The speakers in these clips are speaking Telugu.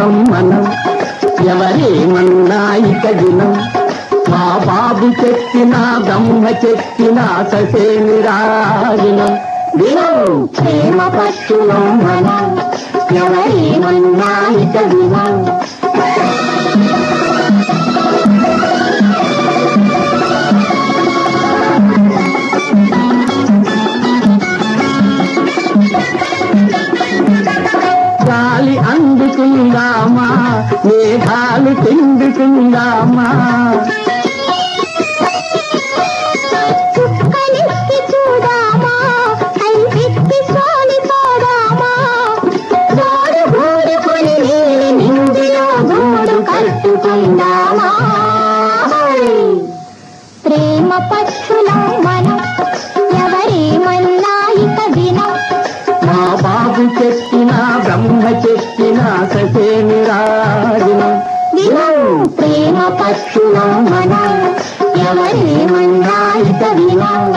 పక్షులం మనం ఎవరేమన్నా ఇక దినం మా బాబు చెప్పిన బ్రహ్మ చెప్పిన ససేమి రాగినం దినం ప్రేమ పక్షులం మనం ఎవరేమన్నా ఇక దినం గాలి అందుకుందామా మేఘాలు తిందుకుందామా చుక్కలెత్తి చూడామా కైపెత్తి సోలి తోడామా గోడు గూడుకొని నీలి నిండిలో గూడు కట్టుకుందామా ప్రేమ పక్షులం మనం ఎవరేమన్నా ఇక దినం మా బాబు చెప్పిన బ్రహ్మ చెప్పిన ససేమి రాగినం దినం ప్రేమ పక్షులం మనం ఎవరేమన్నా ఇక వినం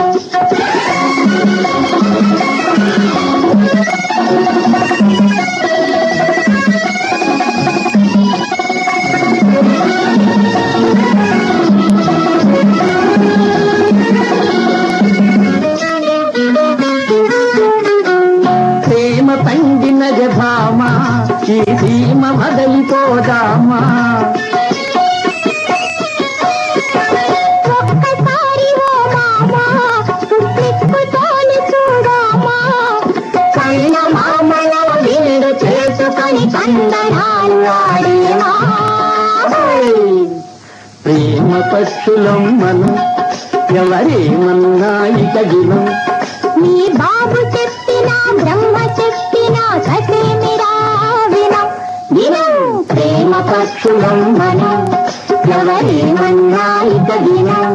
ప్రేమ పండినది భామ ఈ సీమ వదలిపోదామా ఒక్కసారి ఓ మామా చుట్టెక్కు తోలి చూడామా కళ్ళ మామలో వీడు చేసుకొని చందనాలు ఆడేమా ప్రేమ పక్షులం మనం ఎవరేమన్నా ఇక దినం మీ బాబు చెప్పిన బ్రహ్మ చెప్పిన ససేమిరా వినం దినం ప్రేమ పక్షులం మనం ఎవరేమన్నా ఇక దినం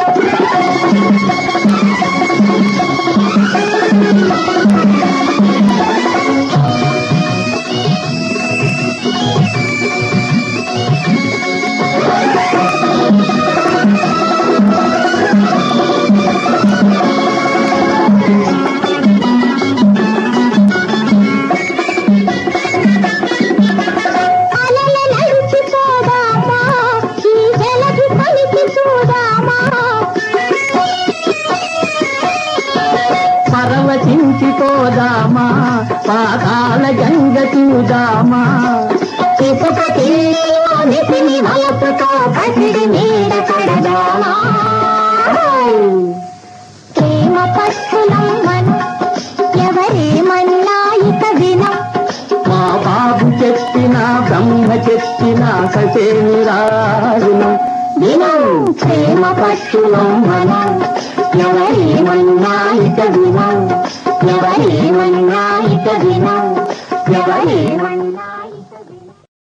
అలల నడిచిపోదామా ఈ వెలకి పలికి చూడామా పరవశించిపోదామా పాతాల గంగ చూదామా ఇసుక తిల్లిలో నిసిని వలపుతో కసిడి నీడ కడదామా ప్రేమ పక్షులం మనం ఎవరేమన్నా ఇక వినం మా బాబు చెప్పిన బ్రహ్మ చెప్పిన ససేమి రాజును దినం ప్రేమ పక్షులం మనం ఎవరేమన్నా ఇక దినం ఎవరేమన్నా ఇక దినం ఎవరేమన్నా